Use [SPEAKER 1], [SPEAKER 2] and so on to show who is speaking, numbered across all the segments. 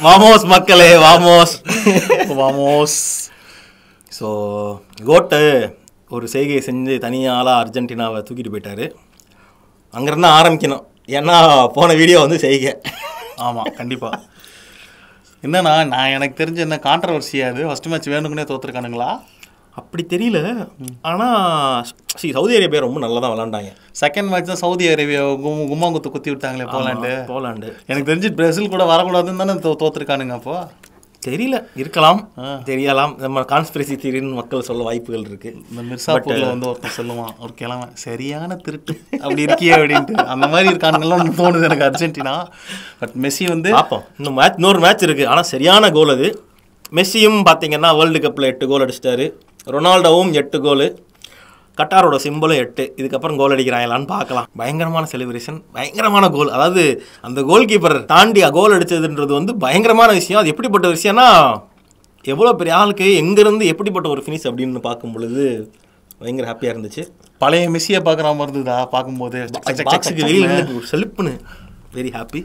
[SPEAKER 1] வாமோஸ் மக்களே வாமோஸ்
[SPEAKER 2] வாமோஸ்
[SPEAKER 1] ஸோ கோட்டு ஒரு செய்கையை செஞ்சு தனியாளாக அர்ஜென்டினாவை தூக்கிட்டு போயிட்டாரு அங்கேருந்து ஆரம்பிக்கணும் ஏன்னா போன வீடியோ வந்து செய்கை
[SPEAKER 2] ஆமாம் கண்டிப்பாக என்னன்னா நான் எனக்கு தெரிஞ்ச என்ன கான்ட்ரவர்சியா அது ஃபர்ஸ்ட் மேட்ச் வேணுக்குனே தோத்துருக்கானுங்களா
[SPEAKER 1] அப்படி தெரியல ஆனால் சி சவுதி அரேபியா ரொம்ப நல்லா தான் விளாண்டாங்க
[SPEAKER 2] செகண்ட் மேட்ச் தான் சவுதி அரேபியா கும் கும்மாங்குத்து குத்தி விட்டாங்களே போலாண்டு
[SPEAKER 1] போலாண்டு
[SPEAKER 2] எனக்கு தெரிஞ்சு பிரேசில் கூட வரக்கூடாதுன்னு தானே தோ தோத்துருக்கானுங்க அப்போ
[SPEAKER 1] தெரியல இருக்கலாம் தெரியலாம் நம்ம கான்ஸ்பிரசி தீரின்னு மக்கள் சொல்ல வாய்ப்புகள் இருக்கு
[SPEAKER 2] இந்த மிர்சாப்பூர்ல வந்து ஒருத்தன் சொல்லுவான் ஒரு கிழமை சரியான திருட்டு அப்படி இருக்கியே அப்படின்ட்டு அந்த மாதிரி இருக்கானுங்களாம் தோணுது எனக்கு அர்ஜென்டினா பட் மெஸ்ஸி வந்து
[SPEAKER 1] பார்ப்போம் இன்னும் மேட்ச் இன்னொரு மேட்ச் இருக்கு ஆனால் சரியான கோல் அது மெஸ்ஸியும் பார்த்தீங்கன்னா வேர்ல்டு கப்பில் எட்டு கோல் அடிச்சிட்டாரு ரொனால்டோவும் எட்டு கோல் கட்டாரோட சிம்பிளும் எட்டு இதுக்கப்புறம் கோல் அடிக்கிறாங்களான்னு பார்க்கலாம் பயங்கரமான செலிப்ரேஷன் பயங்கரமான கோல் அதாவது அந்த கோல் கீப்பர் தாண்டி கோல் அடிச்சதுன்றது வந்து பயங்கரமான விஷயம் அது எப்படிப்பட்ட விஷயம்னா எவ்வளோ பெரிய ஆளுக்கு எங்கேருந்து எப்படிப்பட்ட ஒரு ஃபினிஷ் அப்படின்னு பார்க்கும் பொழுது பயங்கர ஹாப்பியாக இருந்துச்சு
[SPEAKER 2] பழைய மெஸ்ஸியை பார்க்குற மாதிரி இருந்ததா பார்க்கும்போது
[SPEAKER 1] பாக்ஸுக்கு வெளியில் இருந்து ஒரு செலுப்புன்னு வெரி ஹாப்பி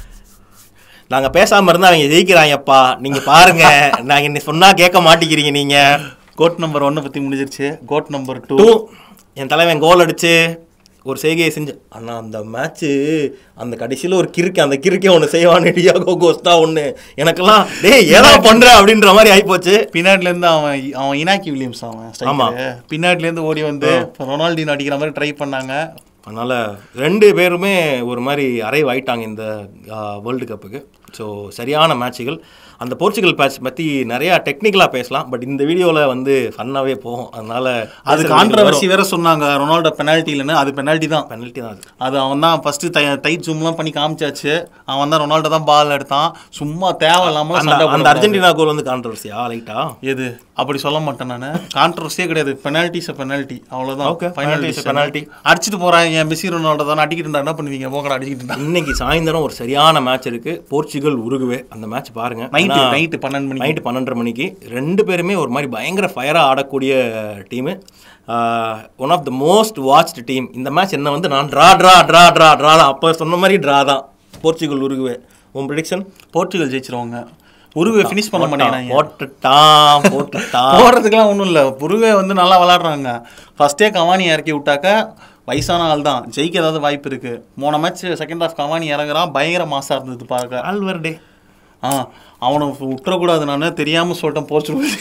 [SPEAKER 1] நாங்கள் பேசாமல் இருந்தால் அவங்க ஜெயிக்கிறாங்கப்பா நீங்கள் பாருங்க நாங்கள் என்ன சொன்னால் கேட்க மாட்டேங்கிறீங்க நீங்கள்
[SPEAKER 2] கோட் நம்பர் ஒன்னை பற்றி முடிஞ்சிருச்சு கோட் நம்பர் டூ
[SPEAKER 1] டூ என் தலைவன் கோல் அடிச்சு ஒரு செய்கையை செஞ்சு ஆனால் அந்த மேட்ச்சு அந்த கடைசியில் ஒரு கிறுக்கு அந்த கிறுக்கே ஒன்று செய்வான் டியாகோ கோஸ்டா ஒன்று எனக்கெல்லாம் டேய் ஏதா பண்ணுற அப்படின்ற மாதிரி ஆகிப்போச்சு
[SPEAKER 2] பின்னாடிலேருந்து அவன் அவன் இனாக்கி வில்லியம்ஸ் அவன்
[SPEAKER 1] ஆமா.
[SPEAKER 2] striker. பின்னாடிலேருந்து ஓடி வந்து ரொனால்டின் அடிக்கிற மாதிரி ட்ரை பண்ணாங்க
[SPEAKER 1] அதனால் ரெண்டு பேருமே ஒரு மாதிரி அரைவ் ஆயிட்டாங்க இந்த வேர்ல்டு கப்புக்கு ஸோ சரியான மேட்சுகள் அந்த போர்ச்சுகல் மேட்ச் பற்றி நிறையா டெக்னிக்கலாக பேசலாம் பட் இந்த வீடியோவில் வந்து ஃபன்னாகவே போகும் அதனால்
[SPEAKER 2] அது கான்ட்ரவர்சி வேற சொன்னாங்க ரொனால்டோ பெனால்ட்டி இல்லைன்னு அது பெனால்ட்டி தான்
[SPEAKER 1] பெனல்ட்டி தான் அது
[SPEAKER 2] அது அவன் தான் ஃபர்ஸ்ட் டைட் ஜூம்லாம் பண்ணி காமிச்சாச்சு அவன் தான் ரொனால்டோ தான் பால் எடுத்தான் சும்மா தேவையில்லாம
[SPEAKER 1] அந்த
[SPEAKER 2] சண்டை
[SPEAKER 1] அந்த
[SPEAKER 2] போடக்கூடாது.
[SPEAKER 1] அர்ஜென்டினா கோல் வந்து கான்ட்ரவர்சியா லைட்டா
[SPEAKER 2] எது அப்படி சொல்ல மாட்டேன் நான் கான்ட்ரவர்சியே கிடையாது பெனால்ட்டிஸ் பெனால்ட்டி அவ்வளவுதான்
[SPEAKER 1] Okay,
[SPEAKER 2] Final
[SPEAKER 1] penalty is a
[SPEAKER 2] decision.
[SPEAKER 1] penalty.
[SPEAKER 2] அடிச்சிட்டு போறாங்க என் மெஸ்ஸி ரொனால்டோ தான் அடிக்கிட்டு இருந்தா என்ன பண்ணுவீங்க போக்கடா அடிக்கிட்டு இருந்தா
[SPEAKER 1] இன்னைக்கு சாயந்தரம் ஒரு சரியான மேட்ச் இருக்கு போர்ச்சுகல் உருகுவே அந்த மேட்ச் பாருங்க
[SPEAKER 2] நைட்டு நைட்டு பன்னெண்டு மணிக்கு
[SPEAKER 1] நைட்டு பன்னெண்டரை மணிக்கு ரெண்டு பேருமே ஒரு மாதிரி பயங்கர ஃபயராக ஆடக்கூடிய team one of the most watched team இந்த மேட்ச் என்ன வந்து நான் draw draw draw draw draw தான் அப்போ சொன்ன மாதிரி ட்ரா தான் போர்ச்சுகல் உருகுவே உன் ப்ரிடிக்ஷன்
[SPEAKER 2] போர்ச்சுகல் ஜெயிச்சிருவாங்க உருவே ஃபினிஷ் பண்ண மாட்டேங்கிறாங்க
[SPEAKER 1] போட்டுட்டான் போட்டுட்டான்
[SPEAKER 2] போடுறதுக்குலாம் ஒன்றும் இல்லை உருவே வந்து நல்லா விளாடுறாங்க ஃபர்ஸ்டே கவானி இறக்கி விட்டாக்க வயசான ஆள் தான் ஜெயிக்க ஏதாவது வாய்ப்பு இருக்கு போன மேட்ச் செகண்ட் ஹாஃப் கவானி இறங்குறான் பயங்கர மாசா இருந்தது பார்க்க
[SPEAKER 1] ஆல்வர்டே
[SPEAKER 2] ஆ அவனை விட்டுறக்கூடாது நான் தெரியாம சொல்லிட்டேன் போர்ச்சுகல்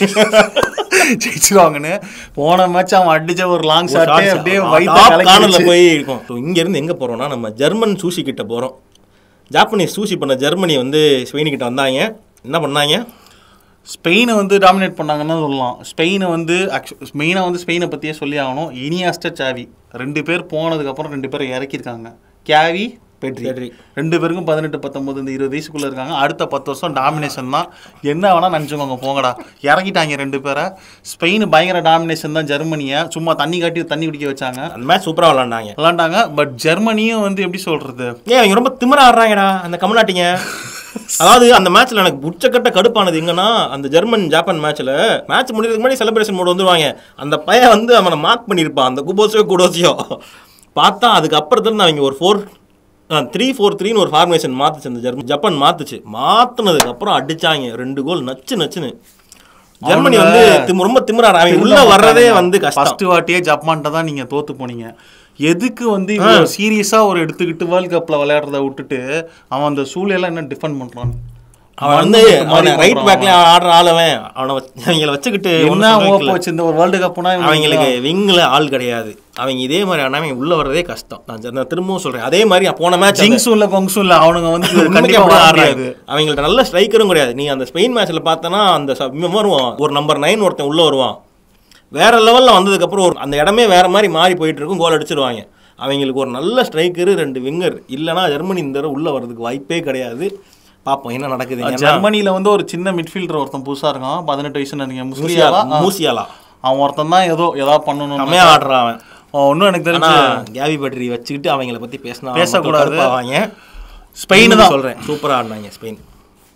[SPEAKER 2] ஜெயிச்சிருவாங்கன்னு போன மேட்ச் அவன் அடிச்ச ஒரு லாங் ஷாட் அப்படியே வயித்தை
[SPEAKER 1] கார்னர்ல
[SPEAKER 2] கலக்கிடுச்சு.
[SPEAKER 1] போய் இருக்கும் ஸோ இங்க இருந்து எங்க போறோம்னா நம்ம ஜெர்மன் சூசி கிட்ட போறோம் ஜாப்பனீஸ் சூசி பண்ண ஜெர்மனி வந்து ஸ்பெயின் கிட்ட வந்தாங்க என்ன பண்ணாங்க
[SPEAKER 2] ஸ்பெயினை வந்து டாமினேட் பண்ணாங்கன்னு சொல்லலாம் ஸ்பெயினை வந்து மெயினாக வந்து ஸ்பெயினை பற்றியே சொல்லி ஆகணும் இனியாஸ்ட சாவி ரெண்டு பேர் போனதுக்கப்புறம் ரெண்டு பேரை இறக்கியிருக்காங்க கேவி பெட்ரி
[SPEAKER 1] பெட்ரி.
[SPEAKER 2] ரெண்டு பேருக்கும் பதினெட்டு பத்தொம்பது இந்த இருபது வயசுக்குள்ளே இருக்காங்க அடுத்த பத்து வருஷம் டாமினேஷன் தான் என்ன வேணால் நினச்சிக்கோங்க போங்கடா இறக்கிட்டாங்க ரெண்டு பேரை ஸ்பெயின் பயங்கர டாமினேஷன் தான் ஜெர்மனியை சும்மா தண்ணி காட்டி தண்ணி குடிக்க வச்சாங்க
[SPEAKER 1] அந்த மேட்ச் சூப்பரா விளாண்டாங்க
[SPEAKER 2] விளாண்டாங்க பட் ஜெர்மனியும் வந்து எப்படி சொல்கிறது
[SPEAKER 1] ஏன் அவங்க ரொம்ப திமிரா ஆடுறாங்கடா அந்த கமநாட்டிங்க அதாவது அந்த மேட்ச்ல எனக்கு உச்சக்கட்ட கடுப்பானது எங்கன்னா அந்த ஜெர்மன் ஜாப்பான் மேட்ச்ல மேட்ச் முடியறதுக்கு முன்னாடி செலிப்ரேஷன் மோட் வந்துருவாங்க அந்த பையன் வந்து அவனை மார்க் பண்ணியிருப்பான் அந்த குபோசியோ குடோசியோ பார்த்தா அதுக்கு அப்புறத்துல அவங்க ஒரு ஃபோர் த்ரீ ஃபோர் த்ரீன்னு ஒரு ஃபார்மேஷன் மாத்துச்சு அந்த ஜெர்மன் ஜப்பான் மாத்துச்சு மாத்துனதுக்கு அப்புறம் அடிச்சாங்க ரெண்டு கோல் நச்சு நச்சுன்னு ஜெர்மனி வந்து திமு- ரொம்ப திமிரா அவங்க உள்ள வர்றதே வந்து கஷ்டம்
[SPEAKER 2] ஃபர்ஸ்ட் வாட்டியே ஜப்பான்ட்ட தான் நீங்க தோத்து போனீங்க எதுக்கு வந்து சீரியஸா ஒரு எடுத்துக்கிட்டு வேர்ல்ட் கப்ல விளையாடுறத விட்டுட்டு அவன் அந்த சூழலாம் என்ன டிஃபெண்ட் பண்றான்
[SPEAKER 1] அவன் வந்து ரைட் பேக்ல ஆடுற ஆளவன் அவனை வச்சு- அவங்கள வச்சுக்கிட்டு
[SPEAKER 2] என்ன
[SPEAKER 1] ஒண்ணும் சொல்ல
[SPEAKER 2] ஓப்போ வச்சு இந்த ஒரு வேர்ல்டு கப்னா
[SPEAKER 1] அவங்களுக்கு விங்கில் ஆள் கிடையாது அவங்க இதே மாதிரி ஆனா அவங்க உள்ள வர்றதே கஷ்டம் நான் ஜ- நான் திரும்பவும் சொல்றேன் அதே மாதிரி போன மேட்ச்
[SPEAKER 2] ஜிங்ஸும் இல்ல கொங்ஸும் இல்ல அவனுங்க வந்து
[SPEAKER 1] கண்டிப்பா
[SPEAKER 2] கண்டிப்பா வர
[SPEAKER 1] ஆடுறாங்க
[SPEAKER 2] முடியாது
[SPEAKER 1] அவங்கள்ட்ட நல்ல ஸ்ட்ரைக்கரும் கிடையாது நீ அந்த ஸ்பெயின் மேட்ச்ல பார்த்தனா அந்த ச- இவன் வருவான் ஒரு நம்பர் நைன் ஒருத்தன் உள்ள வருவான் வேற லெவல்ல வந்ததுக்கு அப்புறம் ஒரு அந்த இடமே வேற மாதிரி மாறி போயிட்டு இருக்கும் கோல் அடிச்சிருவாங்க அவங்களுக்கு ஒரு நல்ல ஸ்ட்ரைக்கரு ரெண்டு விங்கர் இல்லைன்னா ஜெர்மனி இந்த தடவை உள்ள வர்றதுக்கு வாய்ப்பே கிடையாது பார்ப்போம் என்ன நடக்குது ஏன்னா
[SPEAKER 2] ஜெர்மனில வந்து ஒரு சின்ன மிட்ஃபீல்டர் ஒருத்தன் புதுசா இருக்கான் பதினெட்டு வயசு நினைக்கிறேன்
[SPEAKER 1] மூசியா
[SPEAKER 2] முஸ்லியாவா ஆ.
[SPEAKER 1] மூசியாலா
[SPEAKER 2] அவன் ஒருத்தன் தான் ஏதோ ஏதாவது பண்ணணும்
[SPEAKER 1] செம்மையா ஆடுறான் அவன்
[SPEAKER 2] ஒன்னும் எனக்கு
[SPEAKER 1] ஆனா
[SPEAKER 2] தெரிஞ்சு
[SPEAKER 1] கேவி பட்ரி வச்சுக்கிட்டு அவங்கள பத்தி பேசினா
[SPEAKER 2] பேசக்கூடாது.
[SPEAKER 1] அவங்க
[SPEAKER 2] ஸ்பெயின் தான்
[SPEAKER 1] சொல்றேன் சூப்பரா ஆடினாங்க ஸ்பெயின்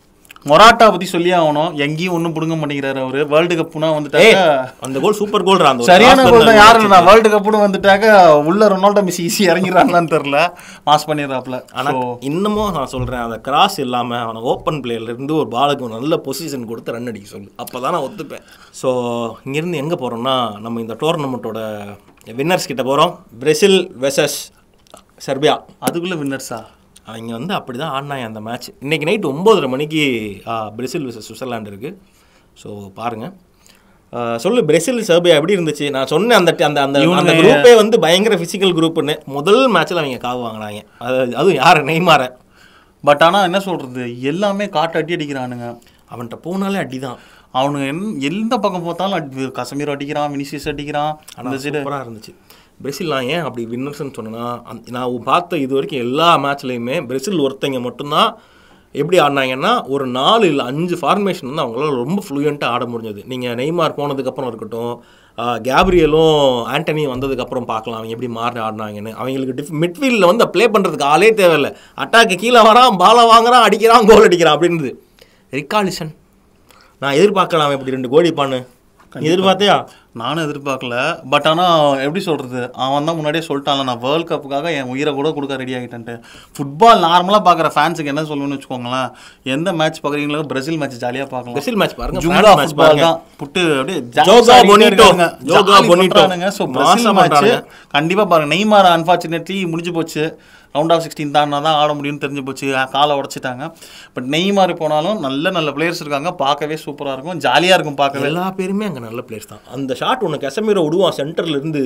[SPEAKER 2] மொராட்டா பத்தி சொல்லி ஆகணும் எங்கேயும் ஒண்ணும் புடுங்க மாட்டேங்கிறாரு அவரு வேர்ல்டு கப்னா
[SPEAKER 1] ஏய்
[SPEAKER 2] வந்துட்டாக்க
[SPEAKER 1] அந்த கோல் சூப்பர் கோல்ரா அந்த ஒரு
[SPEAKER 2] சரியான
[SPEAKER 1] cross
[SPEAKER 2] கோல்
[SPEAKER 1] பண்ண
[SPEAKER 2] தான் யாரு
[SPEAKER 1] goal
[SPEAKER 2] நான் வேர்ல்டு கப்னு வந்துட்டாக்க உள்ள ரொனால்டோ மிஸ் ஈஸி இறங்கிறாங்களான்னு தெரியல மாஸ் பண்ணிடுறாப்ல
[SPEAKER 1] ஆனா இன்னமும் நான் சொல்றேன் அந்த கிராஸ் இல்லாம அவனை ஓப்பன் பிளேயர்ல இருந்து ஒரு பாலுக்கு ஒரு நல்ல பொசிஷன் கொடுத்து ரன் அடிக்க சொல்லு அப்பதான் நான் ஒத்துப்பேன் ஸோ இங்கிருந்து எங்க போறோம்னா நம்ம இந்த டோர்னமெண்ட்டோட வின்னர்ஸ் கிட்ட போறோம் பிரேசில் வெசஸ் செர்பியா
[SPEAKER 2] அதுக்குள்ள வின்னர்ஸா
[SPEAKER 1] அவங்க வந்து அப்படி தான் ஆடினாங்க அந்த மேட்ச் இன்னைக்கு நைட் ஒம்போதரை மணிக்கு ஆ, பிரேசில் விசஸ் சுவிட்சர்லாந்து இருக்குது ஸோ பாருங்கள் சொல்லு பிரேசில் செர்பியா எப்படி இருந்துச்சு நான் சொன்னேன் அந்த அந்த அந்த அந்த குரூப்பே வந்து பயங்கர ஃபிசிக்கல் குரூப்னு முதல் மேட்ச்சில் அவங்க காவு வாங்கினாங்க அது அதுவும் யார் நெய்மாரை
[SPEAKER 2] பட் ஆனா என்ன சொல்றது எல்லாமே காட்டு அடி அடிக்கிறானுங்க
[SPEAKER 1] அவன்கிட்ட போனாலே அடி தான்
[SPEAKER 2] அவனுங்க என்- எந்த பக்கம் பார்த்தாலும் அடி கசமீர் அடிக்கிறான் வினிசியஸ் அடிக்கிறான் அந்த
[SPEAKER 1] ஆனால்
[SPEAKER 2] சைடு
[SPEAKER 1] சூப்பராக இருந்துச்சு பிரேசில் நான் ஏன் அப்படி வின்னர்ஸ்னு சொன்னேன்னா அந்த- நான் பார்த்த இது வரைக்கும் எல்லா மேட்ச்லேயுமே பிரேசில் ஒருத்தங்க மட்டும்தான் எப்படி ஆடினாங்கன்னா ஒரு நாலு இல்லை அஞ்சு ஃபார்மேஷன் வந்து அவங்களால ரொம்ப ஃப்ளூயண்ட்டாக ஆட முடிஞ்சது நீங்கள் நெய்மார் போனதுக்கப்புறம் இருக்கட்டும் ஆஹ் கேப்ரியலும் ஆண்டனி வந்ததுக்கப்புறம் பார்க்கலாம் அவங்க எப்படி மாறி ஆடினாங்கன்னு அவங்களுக்கு டிஃப் மிட்ஃபீல்டில் வந்து ப்ளே பண்ணுறதுக்கு ஆளே தேவையில்லை அட்டாக்கு கீழே வரான் பாலை வாங்குறான் அடிக்கிறான் கோல் அடிக்கிறான் அப்படின்றது ரிகாலிசன் நான் எதிர்பார்க்கலாம் அவன் இப்படி ரெண்டு கோடிப்பான்னு நீ எதிர்பார்த்தியா
[SPEAKER 2] நானும் எதிர்பார்க்கல பட் ஆனால் எப்படி சொல்கிறது அவன் தான் முன்னாடியே சொல்லிட்டான்ல நான் வேர்ல்ட் கப்புக்காக என் உயிரை கூட கொடுக்க ரெடி ஆகிட்டேன்ட்டு ஃபுட்பால் நார்மலாக பார்க்குற ஃபேன்ஸுக்கு என்ன சொல்லணும்னு வச்சுக்கோங்களேன் எந்த மேட்ச் பார்க்குறீங்களோ பிரேசில் மேட்ச் ஜாலியாக பார்க்கலாம்
[SPEAKER 1] பிரேசில் மேட்ச் பாருங்க
[SPEAKER 2] ஜுங்கா
[SPEAKER 1] பிரான்ஸ் மேட்ச்
[SPEAKER 2] ஃபுட்பால்
[SPEAKER 1] பாருங்க
[SPEAKER 2] தான் புட்டு அப்படியே
[SPEAKER 1] ஜோகா பொனிட்டோ. ஜோகா பொனிட்டோ.
[SPEAKER 2] ஸோ
[SPEAKER 1] மாசா
[SPEAKER 2] பிரேசில் மேட்ச்
[SPEAKER 1] பண்றானுங்க.
[SPEAKER 2] கண்டிப்பாக பாருங்க நெய்மார் அன்ஃபார்ச்சுனேட்லி முடிஞ்சு போச்சு ரவுண்ட் ஆஃப் சிக்ஸ்டீன் தாண்டினா தான் ஆட முடியும்னு தெரிஞ்சு போச்சு அஹ் காலை உடச்சிட்டாங்க பட் நெய்மார் போனாலும் நல்ல நல்ல பிளேயர்ஸ் இருக்காங்க பார்க்கவே சூப்பராக இருக்கும் ஜாலியாக இருக்கும் பார்க்கவே
[SPEAKER 1] எல்லா பேருமே அங்கே நல்ல பிளேயர்ஸ் தான் அந்த ஷாட் ஒன்று கசமீரை விடுவான் சென்டர்ல இருந்து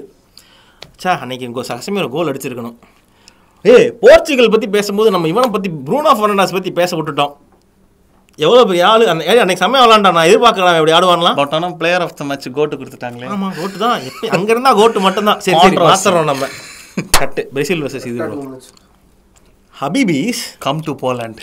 [SPEAKER 1] சே அன்னைக்கு கோ கசமீரை கோல் அடிச்சிருக்கணும் ஏய் போர்ச்சுகல் பற்றி பேசும்போது நம்ம இவனை பற்றி ப்ரூனோ ஃபெர்னாண்டஸ் பற்றி பேச விட்டுட்டோம் எவ்வளோ பெரிய ஆளு அந்த ஏய், அன்னைக்கு செம்மையா விளாண்டான் நான் எதிர்பார்க்கலாம் எப்படி ஆடுவான்லாம்
[SPEAKER 2] பட் ஆனால் பிளேயர் ஆஃப் த மேட்ச் கோட்டு கொடுத்துட்டாங்களே
[SPEAKER 1] ஆமா கோட்டு தான் எப்போ அங்க இருந்தா கோட்டு மட்டும் தான் சரி சரி
[SPEAKER 2] Controversy.
[SPEAKER 1] மாத்துறோம் நம்ம கட்டு பிரேசில் வர்சஸ் இது ஹபீபீஸ்
[SPEAKER 2] கம் டு போலாண்ட்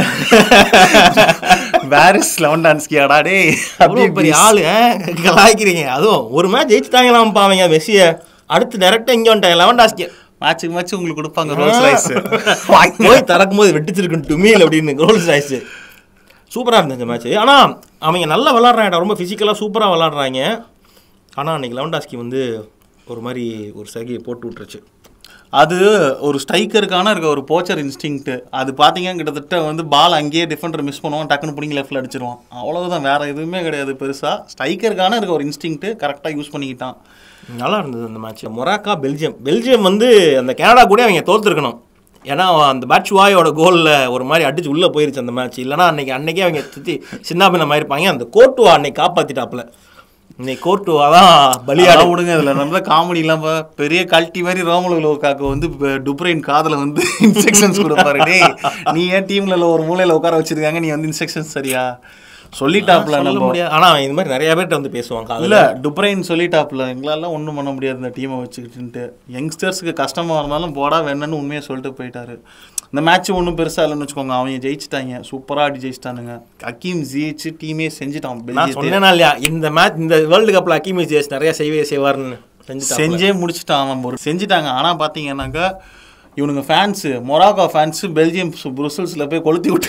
[SPEAKER 2] பாரிஸ் லெவன்டான்ஸ்கியாடா டே
[SPEAKER 1] அவ்வளோ பெரிய ஆளு ஆ? கலாய்க்கிறீங்க அதுவும் ஒரு மேட்ச் ஜெயிச்சுட்டாங்களாம் அவங்க மெஸ்ஸியை அடுத்து டேரெக்டாக இங்கே வந்துட்டாங்க லெவன் டாஸ்க்கு
[SPEAKER 2] மேட்சுக்கு மேட்ச் உங்களுக்கு கொடுப்பாங்க ரோல்ஸ் ரைஸ்
[SPEAKER 1] போய் திறக்கும் போது வெட்டிச்சிருக்கணும் டுமியில் அப்படின்னு ரோல்ஸ் ராய்ஸ் சூப்பராக இருந்துச்சு மேட்ச் ஆனால் அவங்க நல்லா விளாட்றாங்க ரொம்ப ஃபிசிக்கலாக சூப்பராக விளாட்றாங்க ஆனால் அன்னைக்கு லெவன்டாஸ்கி வந்து ஒரு மாதிரி ஒரு சகியை போட்டு விட்டுருச்சு
[SPEAKER 2] அது ஒரு ஸ்ட்ரைக்கருக்கான இருக்க ஒரு போச்சர் இன்ஸ்டிங்க்ட் அது பார்த்தீங்க கிட்டத்தட்ட வந்து பால் அங்கேயே டிஃபெண்டர் மிஸ் பண்ணுவான் டக்குன்னு பிடிங்கி லெஃப்ட்டில் அடிச்சிருவான் அவ்வளவுதான் வேற எதுவுமே கிடையாது பெருசாக ஸ்ட்ரைக்கருக்கான இருக்க ஒரு இன்ஸ்டிங்க்ட் கரெக்டாக யூஸ் பண்ணிக்கிட்டான்
[SPEAKER 1] நல்லா இருந்தது அந்த மேட்ச் மொராக்கா பெல்ஜியம் பெல்ஜியம் வந்து அந்த கனடா கூட அவங்க தோத்துருக்கணும் ஏன்னா அந்த பேட்சுவாயோட கோலில் ஒரு மாதிரி அடிச்சு உள்ளே போயிருச்சு அந்த மேட்ச் இல்லைனா அன்னைக்கு அன்னைக்கே அவங்க சுற்றி சின்ன பின்ன இருப்பாங்க அந்த கோட்டுவா அன்னைக்கு காப்பாற்றிட்டாப்புல இன்னைக்கு கோட்டுவா தான் பலியாடு
[SPEAKER 2] அதான் விடுங்க இதில் நடந்த காமெடி இல்லாம பெரிய கல்ட்டி மாதிரி ரோமலு லோக்காக்கு வந்து இப்ப டுப்ரைன் காதில் வந்து இன்ஸ்ட்ரக்ஷன்ஸ் கொடுப்பாரு டேய் நீ ஏன் டீம்ல ஒரு மூலையில உட்கார வச்சிருக்காங்க நீ வந்து இன்ஸ்ட்ரக்ஷன்ஸ் சரியா சொல்லிட்டாப்ல
[SPEAKER 1] சொல்ல
[SPEAKER 2] நம்ம
[SPEAKER 1] முடியாது ஆனால் இந்த மாதிரி நிறைய பேர்கிட்ட வந்து பேசுவாங்க காதுல.
[SPEAKER 2] இல்ல டுப்ரைன் சொல்லிட்டாப்ல எங்களால ஒன்றும் பண்ண முடியாது இந்த டீமை வச்சுக்கிட்டுன்ட்டு யங்ஸ்டர்ஸ்க்கு கஷ்டமா இருந்தாலும் போடா வேணும்னு உண்மையை சொல்லிட்டு போயிட்டாரு இந்த மேட்ச் ஒன்றும் பெருசா இல்லைன்னு வச்சுக்கோங்க அவங்க ஜெயிச்சிட்டாங்க சூப்பரா அடி ஜெயிச்சிட்டானுங்க அக்கீம் ஜெயிச்சு டீமே செஞ்சுட்டான்
[SPEAKER 1] நான்
[SPEAKER 2] பெல்ஜியத்தை
[SPEAKER 1] சொன்னேனா இல்லையா இந்த மேட்ச் இந்த வேர்ல்டு கப்பில் அக்கிமி ஜேஸ் நிறைய செய்வே செய்வார்னு செஞ்சுட்டாங்க
[SPEAKER 2] செஞ்சே முடிச்சிட்டான் அவன் ஒரு செஞ்சுட்டாங்க ஆனா பாத்தீங்கன்னாக்கா இவனுங்க ஃபேன்ஸு மொராக்கோ ஃபேன்ஸு பெல்ஜியம் ப்ருசல்ஸில் போய் கொளுத்தி விட்டு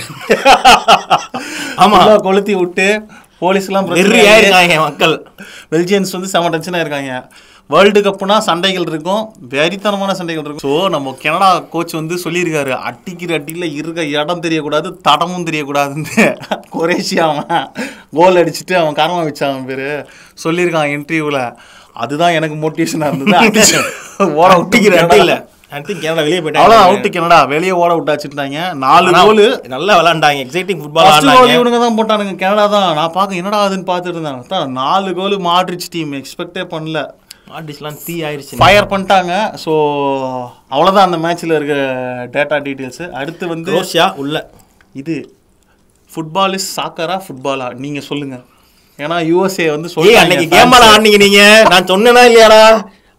[SPEAKER 1] ஆமா.
[SPEAKER 2] ஆமா கொளுத்தி விட்டு போலீஸ்லாம்
[SPEAKER 1] வெறியா இருக்காங்க மக்கள்
[SPEAKER 2] பெல்ஜியன்ஸ் வந்து செம டென்ஷனாக இருக்காங்க வேர்ல்டு கப்புனா சண்டைகள் இருக்கும் வெறித்தனமான சண்டைகள் இருக்கும் ஸோ நம்ம கனடா கோச் வந்து சொல்லியிருக்காரு அட்டிக்கிற அட்டியில் இருக்க இடம் தெரியக்கூடாது தடமும் தெரியக்கூடாதுன்னு குரேஷியா அவன் கோல் அடிச்சுட்டு அவன் கரமா வச்சான் அவன் பேர் சொல்லியிருக்கான் இன்டர்வியூவில் அதுதான் எனக்கு மோட்டிவேஷனாக இருந்தது அடிச்சு ஓட
[SPEAKER 1] அட்டிக்கிற
[SPEAKER 2] விட்டிக்கிற
[SPEAKER 1] அட்டி இல்லை ஐ திங்க் கனடா வெளியே
[SPEAKER 2] அவ்வளோ
[SPEAKER 1] போயிட்டாங்க
[SPEAKER 2] அவுட்டு கனடா வெளியே ஓட விட்டாச்சுட்டாங்க நாலு
[SPEAKER 1] ஆனா,
[SPEAKER 2] கோலு
[SPEAKER 1] நல்லா விளாண்டாங்க எக்ஸைட்டிங் ஃபுட்பால்
[SPEAKER 2] ஃபர்ஸ்ட் கோல்
[SPEAKER 1] ஆடினாங்க
[SPEAKER 2] இவனுங்க தான் போட்டானுங்க கனடா தான் நான் பார்க்க என்னடா ஆகுதுன்னு பார்த்துட்டு இருந்தேன் அதான் நாலு கோல் மாட்ரிச் டீம் எக்ஸ்பெக்டே பண்ணல
[SPEAKER 1] ஆர்டிஸ்லாம் தீ ஆயிடுச்சு
[SPEAKER 2] ஃபயர் பண்ணிட்டாங்க ஸோ அவ்வளோதான் அந்த மேட்ச்சில் இருக்கிற டேட்டா டீட்டெயில்ஸு அடுத்து வந்து
[SPEAKER 1] குரோஷியா உள்ள
[SPEAKER 2] இது ஃபுட்பால் இஸ் சாக்கரா ஃபுட்பாலா நீங்கள் சொல்லுங்கள் ஏன்னா யூஎஸ்ஏ வந்து
[SPEAKER 1] ஏய் அன்னைக்கு கேமரா ஆடுனீங்க நீங்க நான் சொன்னேனா இல்லையாடா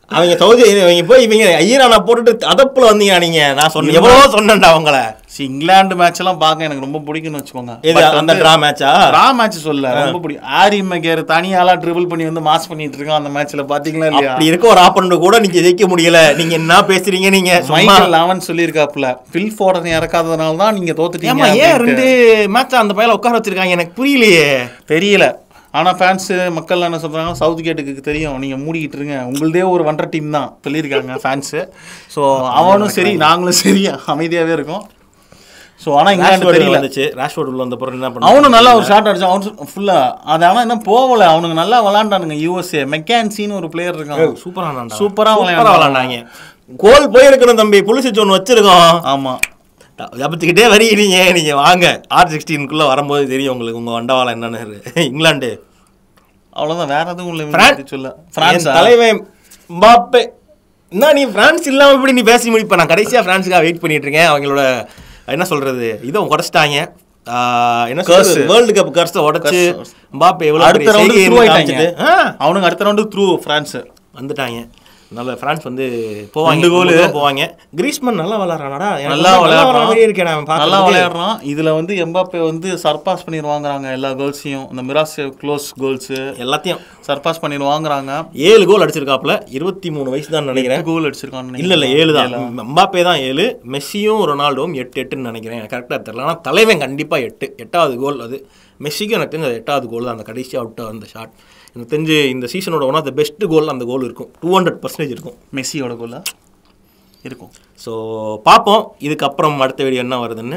[SPEAKER 1] அவங்க சவுதி இவங்க போய் இவங்க ஐயரானா போட்டுட்டு அதப்புல வந்தீங்க நீங்க நான் சொன்னேன் எவ்வளவோ சொன்னேன்டா அவங்கள
[SPEAKER 2] See, இங்கிலாந்து மேட்ச் எல்லாம் பார்க்க எனக்கு ரொம்ப பிடிக்கும்னு வச்சுக்கோங்க
[SPEAKER 1] இது அந்த டிரா மேட்சா
[SPEAKER 2] ரா மேட்ச் சொல்ல ரொம்ப பிடிக்கும் ஆரி மெகேர் தனியாலாம் ட்ரிபிள் பண்ணி வந்து மாஸ் பண்ணிட்டு இருக்கான் அந்த மேட்ச்ல பாத்தீங்களா இல்லையா
[SPEAKER 1] அப்படி இருக்க ஒரு ஆப்பனண்ட் கூட நீங்க ஜெயிக்க முடியல நீங்க என்ன பேசுறீங்க நீங்க சும்மா
[SPEAKER 2] மைக்கேல் லாவன் சொல்லியிருக்காப்புல பில் ஃபோர்டன் இறக்காததுனால தான் நீங்க
[SPEAKER 1] ஏமா
[SPEAKER 2] தோத்துட்டீங்க
[SPEAKER 1] ஏன்
[SPEAKER 2] அப்படின்ட்டு.
[SPEAKER 1] ரெண்டு மேட்ச் அந்த பையல உட்கார வச்சிருக்காங்க எனக்கு புரியலையே
[SPEAKER 2] தெரியல ஆனா ஃபேன்ஸ் மக்கள் என்ன சொல்றாங்க சவுத் கேட்டுக்கு தெரியும் நீங்க மூடிக்கிட்டு இருங்க உங்களுதே ஒரு வண்டர் டீம் தான் சொல்லியிருக்காங்க ஃபேன்ஸ் ஸோ அவனும் சரி நாங்களும் சரி அமைதியாவே இருக்கோம் ஸோ ஆனா இங்கிலாந்து
[SPEAKER 1] ராஷ்வர்ட்
[SPEAKER 2] தெரியல
[SPEAKER 1] வந்துச்சு ராஷ்வர்ட் உள்ள வந்த பிறகு என்ன பண்ண
[SPEAKER 2] அவனும் நல்லா ஒரு ஷாட் அடிச்சான் அவனு ஃபுல்லா அது ஆனா என்ன போகல அவனுங்க நல்லா விளாண்டானுங்க யூஎஸ்ஏ மெக்கான்சின்னு ஒரு பிளேயர் இருக்கான்
[SPEAKER 1] சூப்பரா
[SPEAKER 2] சூப்பரா
[SPEAKER 1] சூப்பரா
[SPEAKER 2] விளையாண்டான்.
[SPEAKER 1] விளையாண்டாங்க கோல் போயிருக்கணும் தம்பி புலிசிச்சு ஒன்று வச்சிருக்கோம்
[SPEAKER 2] ஆமா
[SPEAKER 1] ஜபத்துக்கிட்டே வரீங்க நீங்க வாங்க ஆர் சிக்ஸ்டீனுக்குள்ள வரும்போது தெரியும் உங்களுக்கு உங்க வண்டவாளம் என்னன்னு இங்கிலாந்து
[SPEAKER 2] அவ்வளவுதான் வேற எதுவும் இல்லை
[SPEAKER 1] பிரான்-
[SPEAKER 2] இவனை பத்தி சொல்ல
[SPEAKER 1] என்
[SPEAKER 2] பிரான்ஸ்
[SPEAKER 1] தலைவன் பாப்பே என்ன நீ பிரான்ஸ் இல்லாம இப்படி நீ பேசி முடிப்ப நான் கடைசியா பிரான்ஸுக்காக வெயிட் பண்ணிட்டு இருக்கேன் அவங்களோட என்ன சொல்றது இதை உடைச்சிட்டாங்க ஆஹ் என்ன
[SPEAKER 2] Curse.
[SPEAKER 1] சொல்றது வேர்ல்டு கப் கர்ஸை உடைச்சு பாப்பே எவ்வளவு
[SPEAKER 2] அடுத்த
[SPEAKER 1] பெரிய
[SPEAKER 2] ரவுண்டு
[SPEAKER 1] செய்கையை
[SPEAKER 2] த்ரூ ஆயிட்டாங்க
[SPEAKER 1] காமிச்சிட்டு, ஆ,
[SPEAKER 2] அவனுங்க அடுத்த ரவுண்டு த்ரூ பிரான்ஸ்
[SPEAKER 1] வந்துட்டாங்க நல்ல பிரான்ஸ் வந்து போவாங்க
[SPEAKER 2] ரெண்டு goal.
[SPEAKER 1] மூணு goal போவாங்க கிரீஸ்மன் நல்லா விளையாடுறானடா எனக்கு
[SPEAKER 2] நல்லா
[SPEAKER 1] வந்து வர
[SPEAKER 2] விளையாடுறான்
[SPEAKER 1] மாதிரியே இருக்கேன் அவன்
[SPEAKER 2] நல்லா
[SPEAKER 1] பார்க்கறதுக்கு.
[SPEAKER 2] விளையாடுறான் இதுல வந்து எம்பாப்பே வந்து சர்பாஸ் பண்ணிடுவாங்கறாங்க எல்லா கோல்ஸையும் இந்த மிராஸ் க்ளோஸ் கோல்ஸ்
[SPEAKER 1] எல்லாத்தையும்
[SPEAKER 2] சர்பாஸ் பண்ணிடுவாங்கறாங்க
[SPEAKER 1] ஏழு கோல் அடிச்சிருக்காப்ல இருபத்தி மூணு வயசு தான் நினைக்கிறேன்
[SPEAKER 2] கோல் அடிச்சிருக்கான்னு
[SPEAKER 1] இல்ல இல்ல ஏழு தான் மம்பாப்பே தான் ஏழு மெஸ்ஸியும் ரொனால்டோவும் எட்டு எட்டுன்னு நினைக்கிறேன் எனக்கு கரெக்டாக தெரியல ஆனால் தலைவன் கண்டிப்பா எட்டு எட்டாவது கோல் அது மெஸ்ஸிக்கும் எனக்கு தெரிஞ்ச அது எட்டாவது கோல் தான் அந்த கடைசி அவுட் அந்த ஷாட் எனக்கு தெரிஞ்சு இந்த சீசனோட one of the best goal அந்த கோல் இருக்கும் டூ ஹண்ட்ரட் பர்சன்டேஜ் இருக்கும்
[SPEAKER 2] மெஸ்ஸியோட கோலா இருக்கும்
[SPEAKER 1] ஸோ பார்ப்போம் இதுக்கப்புறம் அடுத்த வீடியோ என்ன வருதுன்னு